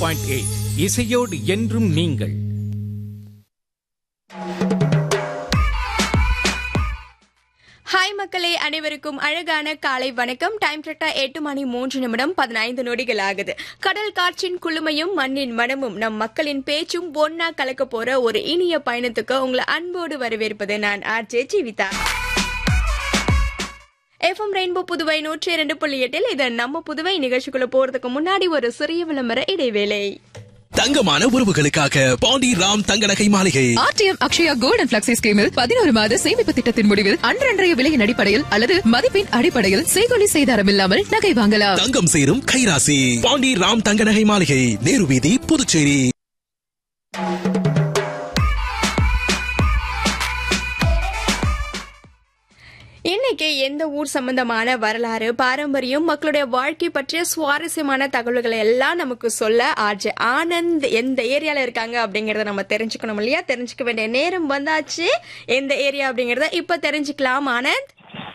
point eight இசையோடு என்றும் நீங்கள் ஹாய் மக்களே அனைவருக்கும் அழகான காலை வணக்கம் டைம் கரெக்டா எட்டு மணி மூன்று நிமிடம் பதினைந்து நொடிகள் ஆகுது கடல் காற்றின் குளுமையும் மண்ணின் மனமும் நம் மக்களின் பேச்சும் ஒன்னா கலக்க போற ஒரு இனிய பயணத்துக்கு உங்களை அன்போடு வரவேற்பது நான் RJ Jeevitha FM rainbow Puduvai நூற்றி இரண்டு புள்ளி எட்டில் இது நம்ம புதுவை நிகழ்ச்சிக்குள்ள போறதுக்கு முன்னாடி ஒரு சிறிய விளம்பர இடைவேளை தங்கமான உறவுகளுக்காக பாண்டி ராம் தங்க நகை மாளிகை RTM Akshaya gold and flexi ஸ்கீமில் பதினோரு மாத சேமிப்பு திட்டத்தின் முடிவில் அன்றன்றைய விலையின் அடிப்படையில் அல்லது மதிப்பின் அடிப்படையில் செய்கொலி செய்தாரம் இல்லாமல் நகை வாங்கலாம் தங்கம் சேரும் கைராசி பாண்டி ராம் தங்க நகை மாளிகை நேரு வீதி புதுச்சேரி இன்னைக்கு எந்த ஊர் சம்பந்தமான வரலாறு பாரம்பரியம் மக்களுடைய வாழ்க்கை பற்றிய சுவாரஸ்யமான தகவல்களை எல்லாம் நமக்கு சொல்ல ஆர்ஜே ஆனந்த் எந்த ஏரியால இருக்காங்க அப்படிங்கறத நம்ம தெரிஞ்சுக்கணும் இல்லையா தெரிஞ்சுக்க வேண்டிய நேரம் வந்தாச்சு எந்த ஏரியா அப்படிங்கறத இப்ப தெரிஞ்சுக்கலாம் ஆனந்த்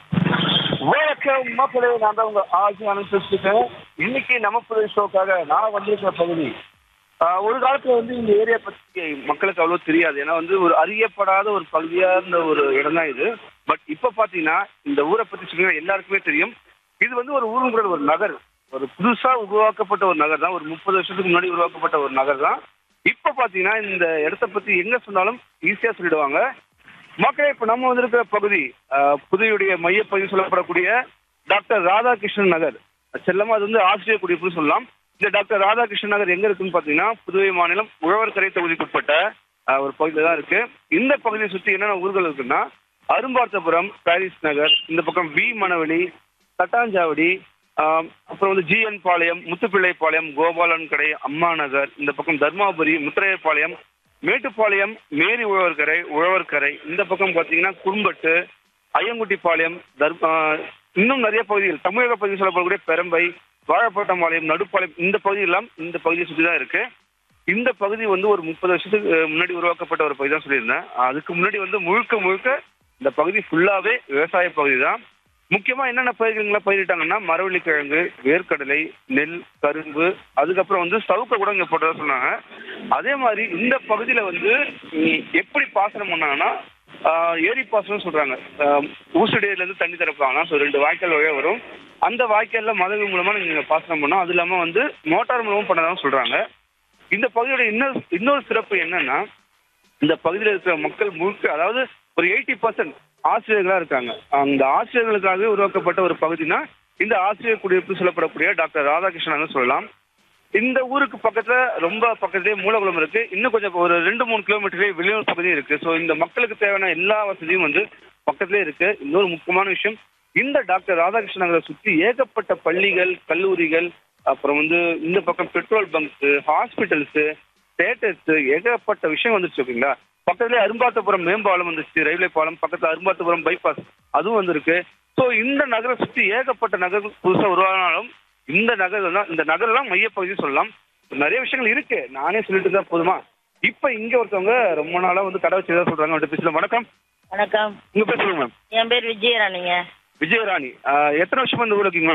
வணக்கம் மக்களே நான் தான் உங்க ஆஜி ஆனந்த் பேசிருக்கேன் இன்னைக்கு நம்ம புது ஷோக்காக நான் வந்திருக்கிற பகுதி ஆஹ், ஒரு காலத்துல வந்து இந்த ஏரியா பத்தி மக்களுக்கு அவ்வளவு தெரியாது ஏன்னா வந்து ஒரு அறியப்படாத ஒரு பகுதியா இருந்த ஒரு இடம் தான் இது பட் இப்ப பாத்தீங்கன்னா இந்த ஊரை பத்தி சொன்னீங்கன்னா எல்லாருக்குமே தெரியும் இது வந்து ஒரு ஊருங்கிற ஒரு நகர் ஒரு புதுசா உருவாக்கப்பட்ட ஒரு நகர் தான் ஒரு முப்பது வருஷத்துக்கு முன்னாடி உருவாக்கப்பட்ட ஒரு நகர் தான் இப்ப பாத்தீங்கன்னா இந்த இடத்த பத்தி எங்க சொன்னாலும் ஈஸியா சொல்லிடுவாங்க மக்களே இப்ப நம்ம வந்திருக்கிற பகுதி ஆஹ், புதுவையுடைய மையப்பகுதி சொல்லப்படக்கூடிய டாக்டர் ராதாகிருஷ்ணன் நகர் செல்லமா அது வந்து ஆசிரியர் குடியிருப்புன்னு சொல்லலாம் இந்த டாக்டர் ராதாகிருஷ்ணன் நகர் எங்க இருக்குன்னு பாத்தீங்கன்னா புதுவை மாநிலம் உழவர்கரை தொகுதிக்குட்பட்ட ஆஹ், ஒரு பகுதியில தான் இருக்கு இந்த பகுதியை சுத்தி என்னென்ன ஊர்கள் இருக்குன்னா அரும்பார்த்தபுரம் பாரிஸ் நகர் இந்த பக்கம் வி மணவெளி தட்டாஞ்சாவடி ஆஹ், அப்புறம் வந்து ஜிஎன் பாளையம் முத்துப்பிள்ளைப்பாளையம் கோபாலன் கடை அம்மா நகர் இந்த பக்கம் தர்மாபுரி முத்திரையர்பாளையம் மேட்டுப்பாளையம் மேரி உழவர்கரை உழவர்கரை இந்த பக்கம் பாத்தீங்கன்னா கும்பட்டு ஐயங்குட்டிப்பாளையம் தர் ஆஹ், இன்னும் நிறைய பகுதிகள் தமிழக பகுதி சொல்லப்படக்கூடிய பெரம்பை வாழப்பட்டம்பாளையம் நடுப்பாளையம் இந்த பகுதியெல்லாம் இந்த பகுதியை சுற்றி தான் இருக்கு இந்த பகுதி வந்து ஒரு முப்பது வருஷத்துக்கு அஹ், முன்னாடி உருவாக்கப்பட்ட ஒரு பகுதி தான் சொல்லியிருந்தேன் அதுக்கு முன்னாடி வந்து முழுக்க முழுக்க இந்த பகுதி ஃபுல்லாவே விவசாய பகுதி தான் முக்கியமா என்னென்ன பயிர்கள்லாம் பயிரிட்டாங்கன்னா மரவள்ளிக்கிழங்கு வேர்க்கடலை நெல் கரும்பு அதுக்கப்புறம் வந்து சவுக்க கூட இங்க போட்டதா சொன்னாங்க அதே மாதிரி இந்த பகுதியில வந்து ம், எப்படி பாசனம் பண்ணாங்கன்னா ஆஹ், ஏரி பாசனம் சொல்றாங்க ஆஹ், ஊசுடேரியில இருந்து தண்ணி திறப்பாங்கன்னா ஸோ ரெண்டு வாய்க்கால் வழியா வரும் அந்த வாய்க்கால்ல மதகு மூலமா நீங்க பாசனம் பண்ணோம் அது இல்லாம வந்து மோட்டார் மூலமும் பண்ணதான் சொல்றாங்க இந்த பகுதியோட இன்னொரு இன்னொரு சிறப்பு என்னன்னா இந்த பகுதியில் இருக்கிற மக்கள் முழுக்க அதாவது ஒரு எயிட்டி பர்சன்ட் ஆசிரியர்களா இருக்காங்க அந்த ஆசிரியர்களுக்காகவே உருவாக்கப்பட்ட ஒரு பகுதினா இந்த ஆசிரியர் குடியிருப்பு சொல்லப்படக்கூடிய டாக்டர் ராதாகிருஷ்ணன் சொல்லலாம் இந்த ஊருக்கு பக்கத்துல ரொம்ப பக்கத்துலயே மூலகுளம் இருக்கு இன்னும் கொஞ்சம் ஒரு ரெண்டு மூணு கிலோமீட்டர்லயே வெளியூர் பகுதி இருக்கு ஸோ இந்த மக்களுக்கு தேவையான எல்லா வசதியும் வந்து பக்கத்துலயே இருக்கு இன்னொரு முக்கியமான விஷயம் இந்த டாக்டர் ராதாகிருஷ்ணன் நகரை சுற்றி ஏகப்பட்ட பள்ளிகள் கல்லூரிகள் அப்புறம் வந்து இந்த பக்கம் பெட்ரோல் பங்க்ஸ் ஹாஸ்பிட்டல்ஸ் தேட்டர்ஸ் ஏகப்பட்ட விஷயம் வந்துருச்சு ஓகேங்களா பக்கத்துலேயே அரும்பாத்தபுரம் மேம்பாலம் வந்துருச்சு ரயில்வே பாலம் பக்கத்துல அரும்பாத்தபுரம் பைபாஸ் அதுவும் வந்திருக்கு ஸோ இந்த நகரை சுற்றி ஏகப்பட்ட நகர் புதுசா உருவானாலும் இந்த நகர் தான் இந்த நகர் தான் மையப்பகுதி சொல்லலாம் நிறைய விஷயங்கள் இருக்கு நானே சொல்லிட்டு தான் போதுமா இப்ப இங்க ஒருத்தவங்க ரொம்ப நாளா வந்து கடை வச்சு சொல்றாங்க அவங்கள்ட்ட பேசலாம் வணக்கம் வணக்கம் உங்க பேர் சொல்லுங்க மேம் என் பேர் விஜயராணிங்க விஜயராணி ஆஹ் எத்தனை வருஷமா இந்த ஊர்ல இருக்கீங்க